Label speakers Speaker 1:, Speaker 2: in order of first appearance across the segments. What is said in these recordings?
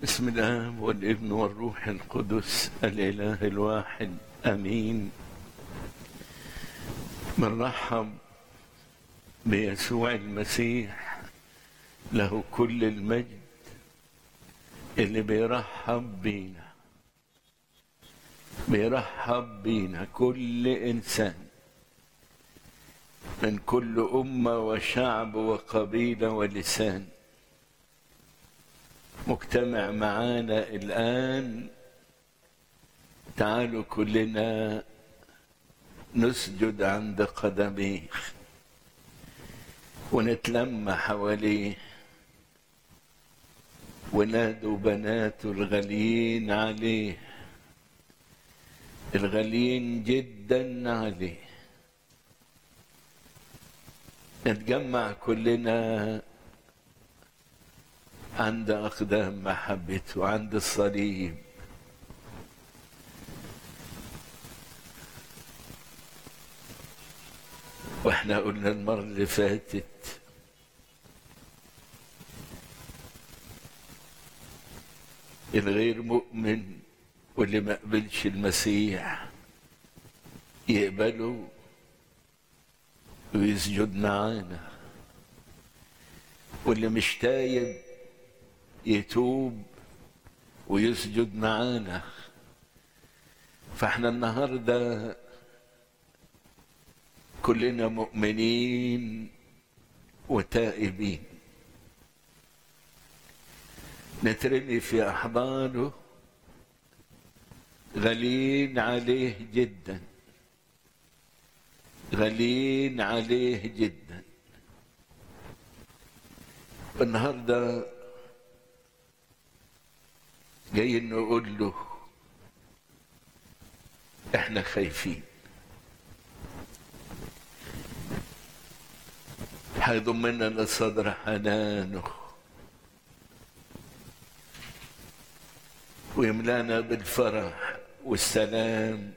Speaker 1: بسم الله والابن والروح القدس الاله الواحد امين بنرحب بيسوع المسيح له كل المجد اللي بيرحب بينا بيرحب بينا كل انسان من كل امه وشعب وقبيله ولسان مجتمع معانا الآن تعالوا كلنا نسجد عند قدميه ونتلم حواليه ونادوا بناته الغاليين عليه الغاليين جدا عليه نتجمع كلنا عند أقدام محبته عند الصليب واحنا قلنا المرة اللي فاتت الغير مؤمن واللي ما قبلش المسيح يقبله ويسجد معانا واللي مش تايب يتوب ويسجد معانا فاحنا النهارده كلنا مؤمنين وتائبين نترمي في احضانه غالين عليه جدا غالين عليه جدا النهارده جايين نقول له احنا خايفين هيضمنا لصدر حنانه ويملانا بالفرح والسلام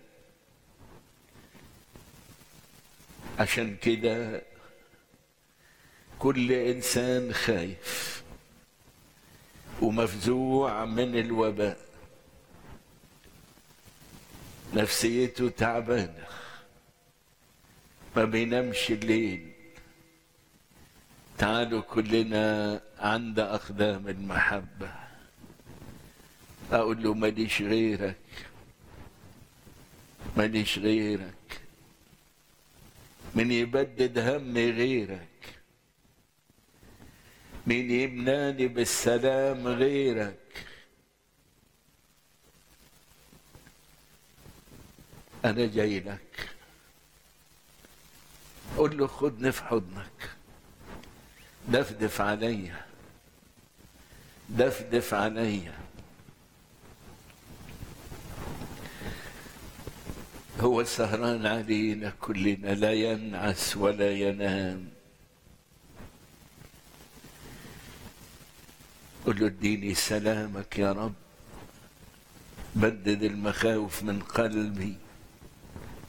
Speaker 1: عشان كده كل انسان خايف ومفزوع من الوباء نفسيته تعبانه ما بينامش الليل تعالوا كلنا عند اقدام المحبه اقول له ماليش غيرك ماليش غيرك من يبدد همي غيرك مين يمناني بالسلام غيرك انا جاي لك قول له خدني في حضنك دفدف عليا دفدف عليا هو سهران علينا كلنا لا ينعس ولا ينام قل له اديني سلامك يا رب بدد المخاوف من قلبي